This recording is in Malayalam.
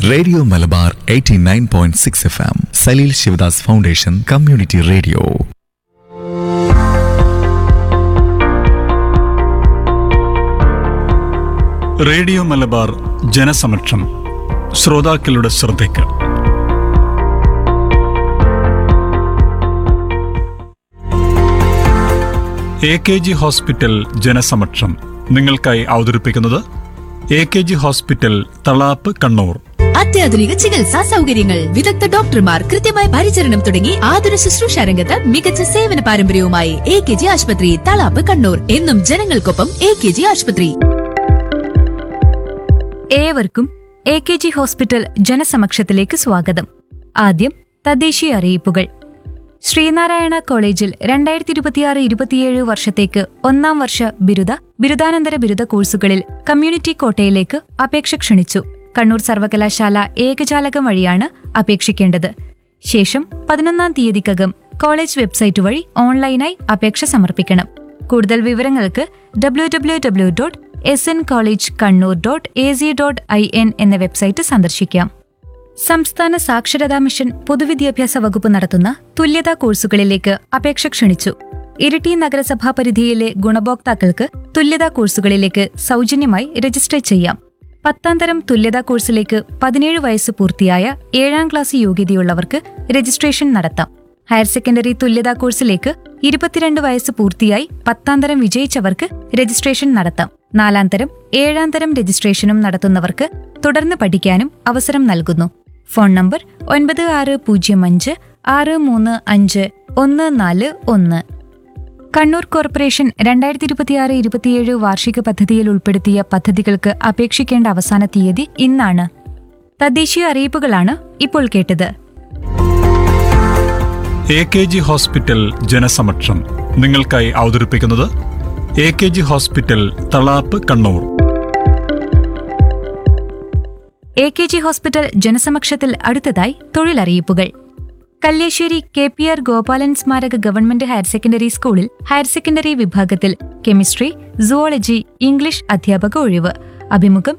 radio Malabar 89.6 point six F M Saleel Sivadas foundation community radio radio Malabar ജനസമക്ഷം ശ്രോതാക്കളുടെ ശ്രദ്ധയ്ക്ക് എ കെ ജി ഹോസ്പിറ്റൽ ജനസമക്ഷം നിങ്ങൾക്കായി അവതരിപ്പിക്കുന്നത് A K G hospital Thalap Kannur അത്യാധുനിക ചികിത്സാ സൗകര്യങ്ങൾ വിദഗ്ധ ഡോക്ടർമാർ കൃത്യമായ പരിചരണം തുടങ്ങി ആതുര ശുശ്രൂഷ രംഗത്ത് മികച്ച സേവന പാരമ്പര്യവുമായി എ കെ ജി ആശുപത്രി തളാപ്പ് കണ്ണൂർ എന്നും ജനങ്ങൾക്കൊപ്പം എ കെ ജി ആശുപത്രി ഏവർക്കും എ കെ ജി ഹോസ്പിറ്റൽ ജനസമക്ഷത്തിലേക്ക് സ്വാഗതം ആദ്യം തദ്ദേശീയ അറിയിപ്പുകൾ ശ്രീനാരായണ കോളേജിൽ രണ്ടായിരത്തി ഇരുപത്തിയാറ് ഇരുപത്തിയേഴ് വർഷത്തേക്ക് ഒന്നാം വർഷ ബിരുദ ബിരുദാനന്തര ബിരുദ കോഴ്സുകളിൽ കമ്മ്യൂണിറ്റി കോട്ടയിലേക്ക് അപേക്ഷ ക്ഷണിച്ചു കണ്ണൂർ സർവകലാശാല ഏകജാലകം വഴിയാണ് അപേക്ഷിക്കേണ്ടത് ശേഷം പതിനൊന്നാം തീയതിക്കകം കോളേജ് വെബ്സൈറ്റ് വഴി ഓൺലൈനായി അപേക്ഷ സമർപ്പിക്കണം കൂടുതൽ വിവരങ്ങൾക്ക് W W W dot S N college Kannur dot A C dot I N എന്ന വെബ്സൈറ്റ് സന്ദർശിക്കാം സംസ്ഥാന സാക്ഷരതാ മിഷൻ പൊതുവിദ്യാഭ്യാസ വകുപ്പ് നടത്തുന്ന തുല്യതാ കോഴ്സുകളിലേക്ക് അപേക്ഷ ക്ഷണിച്ചു ഇരിട്ടി നഗരസഭാ പരിധിയിലെ ഗുണഭോക്താക്കൾക്ക് തുല്യതാ കോഴ്സുകളിലേക്ക് സൗജന്യമായി രജിസ്റ്റർ ചെയ്യാം പത്താം തരം തുല്യതാ കോഴ്സിലേക്ക് പതിനേഴ് വയസ്സ് പൂർത്തിയായ ഏഴാം ക്ലാസ് യോഗ്യതയുള്ളവർക്ക് രജിസ്ട്രേഷൻ നടത്താം ഹയർ സെക്കൻഡറി തുല്യതാ കോഴ്സിലേക്ക് ഇരുപത്തിരണ്ട് വയസ്സ് പൂർത്തിയായി പത്താം തരം വിജയിച്ചവർക്ക് രജിസ്ട്രേഷൻ നടത്താം നാലാം തരം ഏഴാം തരം രജിസ്ട്രേഷനും നടത്തുന്നവർക്ക് തുടർന്ന് പഠിക്കാനും അവസരം നൽകുന്നു ഫോൺ നമ്പർ ഒൻപത് ആറ് പൂജ്യം അഞ്ച് ആറ് മൂന്ന് അഞ്ച് ഒന്ന് നാല് ഒന്ന് കണ്ണൂർ കോർപ്പറേഷൻ രണ്ടായിരത്തി ഇരുപത്തിയാറ് ഇരുപത്തിയേഴ് വാർഷിക പദ്ധതിയിൽ ഉൾപ്പെടുത്തിയ പദ്ധതികൾക്ക് അപേക്ഷിക്കേണ്ട അവസാന തീയതി ഇന്നാണ് തദ്ദേശീയ അറിയിപ്പുകളാണ് ഇപ്പോൾ കേട്ടത് എ കെ ജി ഹോസ്പിറ്റൽ ജനസമക്ഷം നിങ്ങൾക്കായി അവതരിപ്പിക്കുന്നത് A K G hospital Thalap Kannur A K G hospital ജനസമക്ഷത്തിൽ അടുത്തതായി തൊഴിലറിയിപ്പുകൾ Kalliasseri K P R Gopalan സ്മാരക ഗവൺമെന്റ് ഹയർ സെക്കൻഡറി സ്കൂളിൽ ഹയർ സെക്കൻഡറി വിഭാഗത്തിൽ കെമിസ്ട്രി സുവോളജി ഇംഗ്ലീഷ് അധ്യാപക ഒഴിവ് അഭിമുഖം